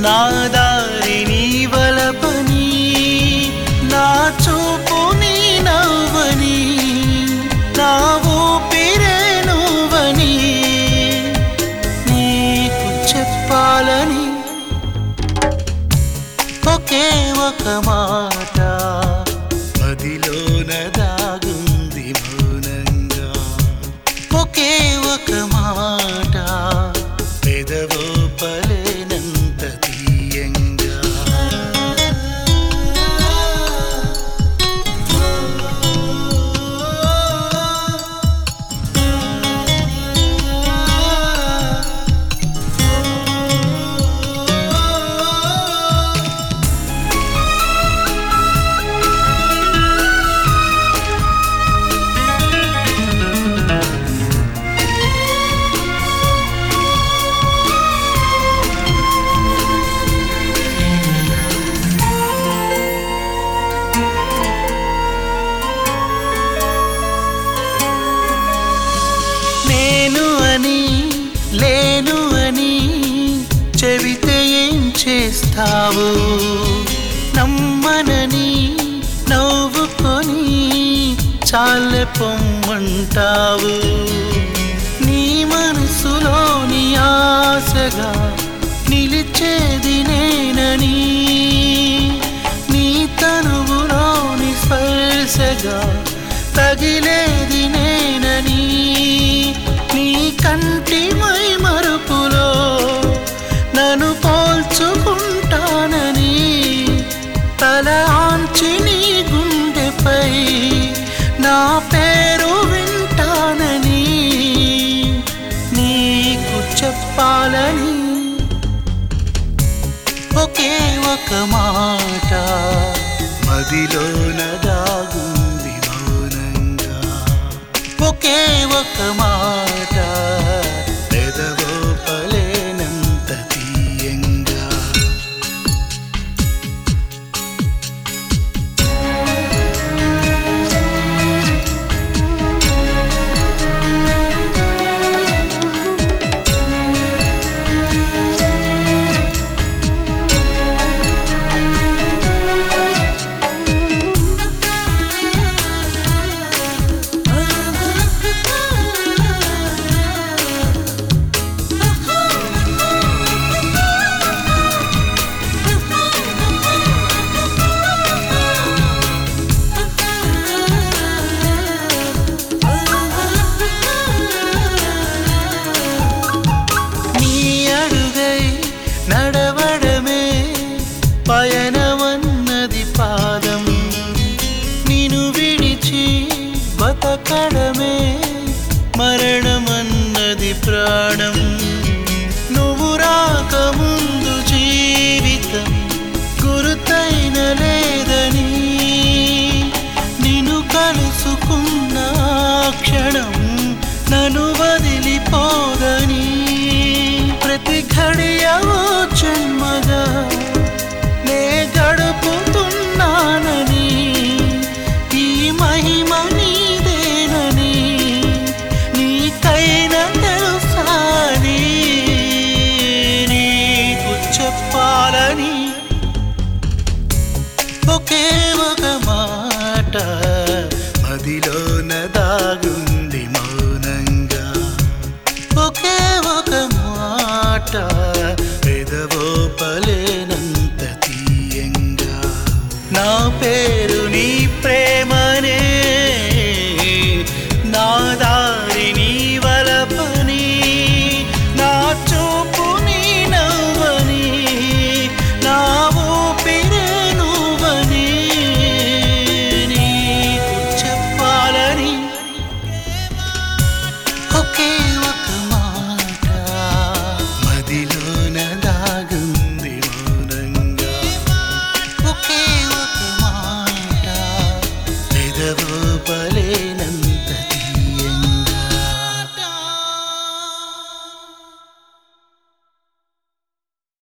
నా దారి నీ వలపని నా చూపు నీ నవ్వని నా ఊపిరే నువ్వని నీకు చెప్పాలని ఒకే ఒక మాట మదిలోన దాగుంది మౌనంగా ఒకే ఒక మాట పెదవో పలేనంత తీయంగా నేను అని లేను అని చెబితే ఏం చేస్తావు నమ్మనని నవ్వుకొని చాలే పొమ్మంటావు నీ మనసులోని ఆశగా నిలిచేది నేనని నీ తనువులోని స్పర్శగా తగిలేది నేనని నీ కంటి మై మరుపులో నన్ను పోల్చుకుంటానని తల ఆంచి నీ గుండెపై నా పేరు వింటానని నీకు చెప్పాలని ఒకే ఒక మాట మదిలోన దాగుంది మౌనంగా ఒకే ఒక మాట పెదవో పలేనంత తీయంగా నీ అడుగై నడవడమే పయనమన్నది పాదం నిన్ను విడిచి బతకడమే మరణమన్నది ప్రాణం నువ్వు రాకముందు జీవితం గురుతైన లేదని నిన్ను కలుసుకున్న ఆ క్షణం నన్ను వదిలిపోదని ప్రతి ఘడియవో జన్మగా నే గడుపుతున్నానని ఈ మహిమ నీదేనని నీకైనా తెలుసాని నీకు చెప్పాలని ఒకే ఒక మాట